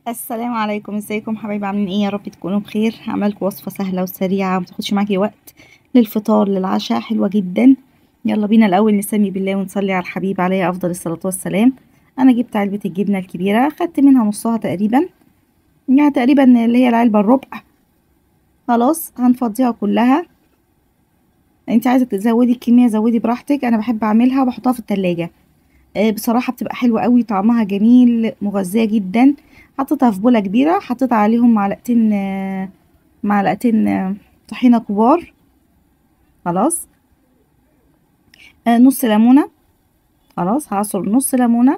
السلام عليكم ازيكم حبايبي عاملين ايه يا رب تكونوا بخير هعملكم وصفه سهله وسريعه ومتاخدش معاكي وقت للفطار للعشاء حلوه جدا يلا بينا الاول نسمي بالله ونصلي على الحبيب عليه افضل الصلاه والسلام انا جبت علبه الجبنه الكبيره خدت منها نصها تقريبا يعني تقريبا اللي هي العلبه الربع خلاص هنفضيها كلها انت عايزه تزودي الكميه زودي براحتك انا بحب اعملها وبحطها في التلاجة آه، بصراحه بتبقى حلوه قوي طعمها جميل مغذيه جدا حطيتها في بوله كبيره حطيت عليهم معلقتين آه، معلقتين آه، طحينه كبار خلاص آه، نص ليمونه خلاص هعصر نص ليمونه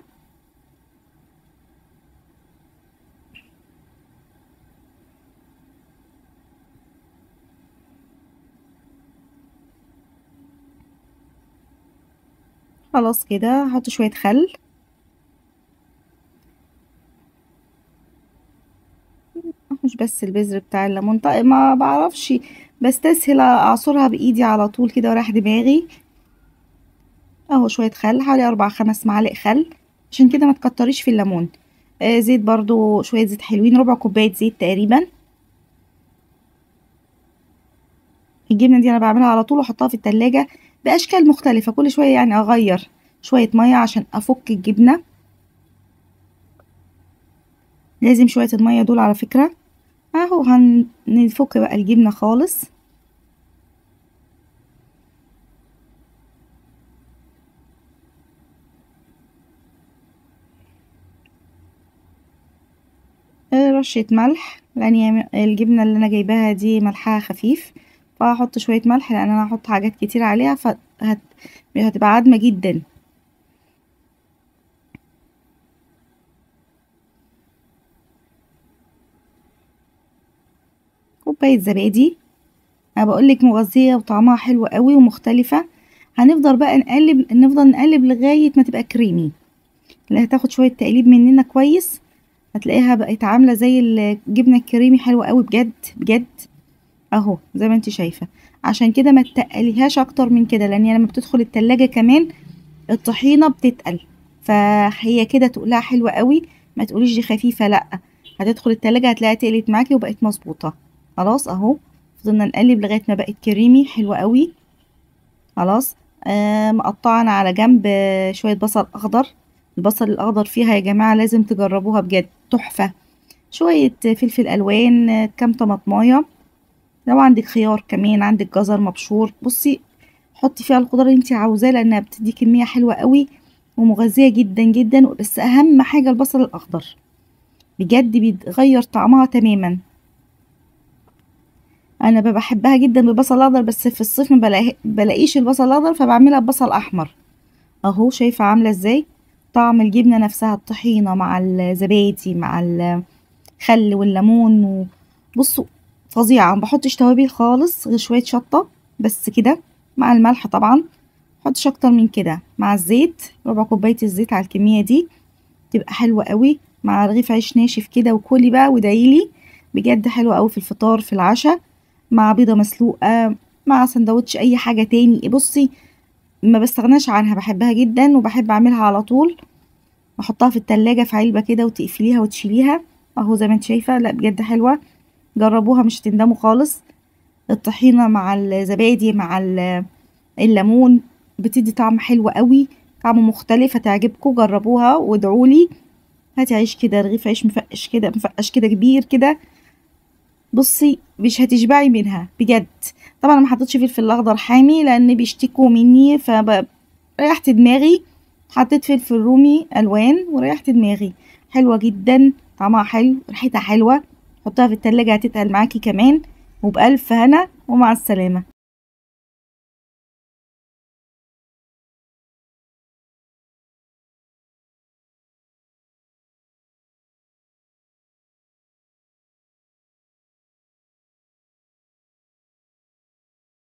خلاص كده هحط شويه خل مش بس البذر بتاع الليمون طيب ما بعرفش بستسهل اعصرها بايدي على طول كده وراح دماغي اهو شويه خل حوالي اربع خمس معالق خل عشان كده ما تكتريش في الليمون آه زيت برضو شويه زيت حلوين ربع كوبايه زيت تقريبا الجبنه دي انا بعملها على طول واحطها في التلاجة باشكال مختلفه كل شويه يعني اغير شويه ميه عشان افك الجبنه لازم شويه الميه دول على فكره اهو هنفك بقى الجبنه خالص رشة ملح لان الجبنة اللي انا جايباها دي ملحها خفيف فهحط شوية ملح لان انا هحط حاجات كتير عليها فهتبقى عدمة جدا كوباية زبادي انا بقولك مغذية وطعمها حلو قوي ومختلفة هنفضل بقى نقلب نفضل نقلب لغاية ما تبقى كريمي اللي هتاخد شوية تقليب مننا كويس هتلاقيها بقت عاملة زي الجبنة الكريمي حلوة قوي بجد بجد اهو زي ما انت شايفة عشان كده ما تقليهاش اكتر من كده لان لما بتدخل التلاجة كمان الطحينة بتتقل فهي كده تقلها حلوة قوي ما تقوليش دي خفيفة لا هتدخل التلاجة هتلاقيها تقلت معاكي وبقت مظبوطة خلاص اهو فضلنا نقلب لغايه ما بقت كريمي حلوه قوي خلاص آه مقطعنا على جنب شويه بصل اخضر البصل الاخضر فيها يا جماعه لازم تجربوها بجد تحفه شويه فلفل الوان كام طماطمايه لو عندك خيار كمان عندك جزر مبشور بصي حطي فيها الخضار اللي انت عاوزاه لانها بتدي كميه حلوه قوي ومغذيه جدا جدا بس اهم حاجه البصل الاخضر بجد بيتغير طعمها تماما انا بحبها جدا بالبصل الاخضر بس في الصيف ما بلاقيش البصل الاخضر فبعملها ببصل احمر اهو شايفه عامله ازاي طعم الجبنه نفسها الطحينه مع الزبادي مع الخل والليمون بصوا فظيعه ما بحطش توابل خالص غير شويه شطه بس كده مع الملح طبعا محطش اكتر من كده مع الزيت ربع كوبايه الزيت على الكميه دي تبقى حلوه قوي مع رغيف عيش ناشف كده وكلي بقى وادعيلي بجد حلوه قوي في الفطار في العشاء مع بيضة مسلوقة مع سندوتش اي حاجة تاني بصي ما بستغناش عنها بحبها جدا وبحب اعملها على طول احطها في التلاجة في علبة كده وتقفليها وتشيليها اهو زي ما انت شايفة لا بجد حلوة جربوها مش هتندموا خالص الطحينة مع الزبادي مع الليمون بتدي طعم حلو قوي طعم مختلف هتعجبكم جربوها وادعولي هاتي عيش كده رغيف عيش مفقش كده مفقش كده كبير كده بصي مش هتشبعي منها بجد طبعا ما حطيتش فلفل الاخضر حامي لان بيشتكوا مني فريحت دماغي حطيت فلفل رومي الوان وريحت دماغي حلوه جدا طعمها حلو ريحتها حلوه حطها في التلاجة هتتقل معاكي كمان وبألف هنا ومع السلامه